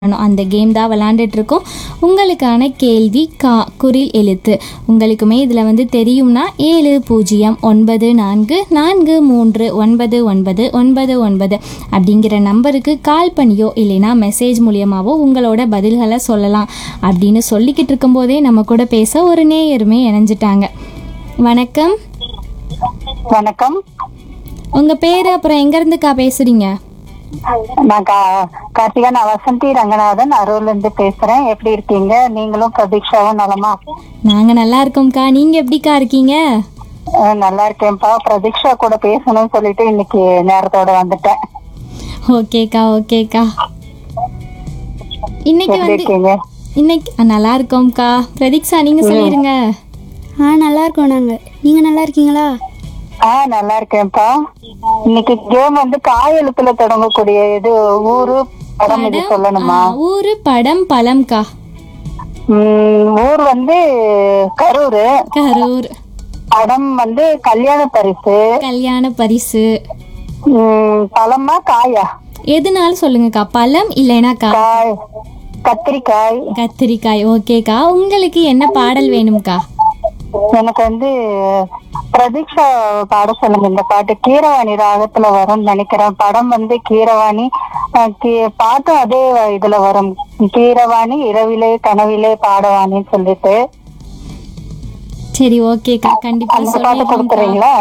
பண்ணணும். அந்த கேம் தான் விளாண்டுட்டு இருக்கோம் உங்களுக்கான கேள்வி கா குரில் எழுத்து உங்களுக்குமே இதில் வந்து தெரியும்னா ஏழு பூஜ்ஜியம் ஒன்பது நான்கு நான்கு மூன்று ஒன்பது ஒன்பது ஒன்பது ஒன்பது அப்படிங்கிற நம்பருக்கு கால் பண்ணியோ இல்லைனா மெசேஜ் மூலியமாவோ உங்களோட பதில்களை சொல்லலாம் அப்படின்னு சொல்லிக்கிட்டு இருக்கும்போதே நம்ம கூட பேச ஒரு நேயருமே இணைஞ்சிட்டாங்க வணக்கம் வணக்கம் உங்கள் பேர் அப்புறம் எங்கேருந்துக்கா பேசுகிறீங்க நான் கா- கார்த்திகா நான் வசந்தி ரங்கநாதன் அரூர்ல இருந்து பேசுறேன் எப்படி இருக்கீங்க நீங்களும் பிரதீக்ஷாவும் நலமா நாங்கள் நல்லா இருக்கோம்க்கா நீங்கள் எப்படிக்கா இருக்கீங்க அஹ் நல்லா இருக்கேன்ப்பா பிரதீக்ஷா கூட பேசணும்னு சொல்லிட்டு இன்னைக்கு நேரத்தோட வந்துட்டேன் ஓகேக்கா ஓகேக்கா இன்னைக்கு எப்படி வந்து இருக்கீங்க இன்னைக்கு ஆ, நல்லா இருக்கோம்க்கா பிரதீக்ஷா நீங்க சொல்லிருங்க ஆ நல்லா இருக்கோம் நாங்க நீங்க நல்லா இருக்கீங்களா ஆ நல்லா இருக்கேன்ப்பா இன்னைக்கு கேம் வந்து காயெழுத்துல தொடங்கக்கூடிய இது ஊரு படம் இது சொல்லணுமா ஆ, ஊரு படம் பழம்க்கா உம், ஊர் வந்து கரூர் கரூர் படம் வந்து கல்யாண பரிசு கல்யாண பரிசு உம், பழமா காயா எதுனாலும் சொல்லுங்கக்கா பழம் இல்லைனாக்கா காய் கத்திரிக்காய் கத்திரிக்காய் ஓகேக்கா உங்களுக்கு என்ன பாடல் வேணும்க்கா எனக்கு வந்து பிரதீக்ஷா பாட சொல்லுங்க இந்த பாட்டு கீரவாணி ராகத்துல வரும்னு நினைக்கிறேன் படம் வந்து கீரவாணி அஹ் கீ- பாட்டும் அதே இதுல வரும் கீரவாணி இரவிலே கனவிலே பாடவாணின்னு சொல்லிட்டு சரி ஓகேக்கா கண்டிப்பா அந்த பாட்டு சொல்லிடுறோம்க்கா கொடுக்குறீங்களா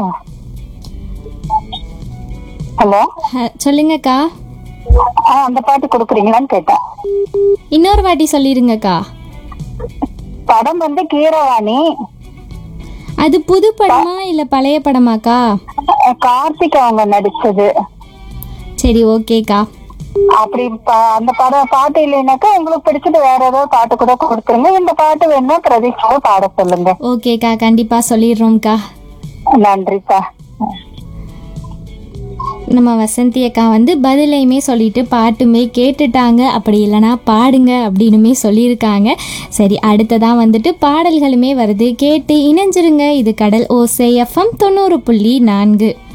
ஹலோ ஹ- சொல்லுங்கக்கா அந்த பாட்டு கொடுக்குறீங்களான்னு கேட்டேன் இன்னொரு வாட்டி சொல்லிருங்கக்கா படம் வந்து கீரவாணி அது புது படமா இல்ல பழைய படமாக்கா அஹ் கார்த்திக் அவங்க நடிச்சது சரி ஓகேக்கா அப்படி பா- அந்த படம் பாட்டு இல்லைனாக்கா உங்களுக்கு பிடிச்சது வேற ஏதாவது பாட்டு கூட கொடுத்துருங்க இந்த பாட்டு வேணும்னா பிரதீஷாவை பாட சொல்லுங்க ஓகேக்கா கண்டிப்பா சொல்லிடுறோம்க்கா நன்றிப்பா நம்ம வசந்தி அக்கா வந்து பதிலையுமே சொல்லிட்டு பாட்டுமே கேட்டுட்டாங்க அப்படி இல்லைனா பாடுங்க அப்படின்னுமே சொல்லியிருக்காங்க சரி அடுத்ததான் வந்துட்டு பாடல்களுமே வருது கேட்டு இணைஞ்சிருங்க இது கடல் ஓசை எஃப்எம் தொண்ணூறு புள்ளி நான்கு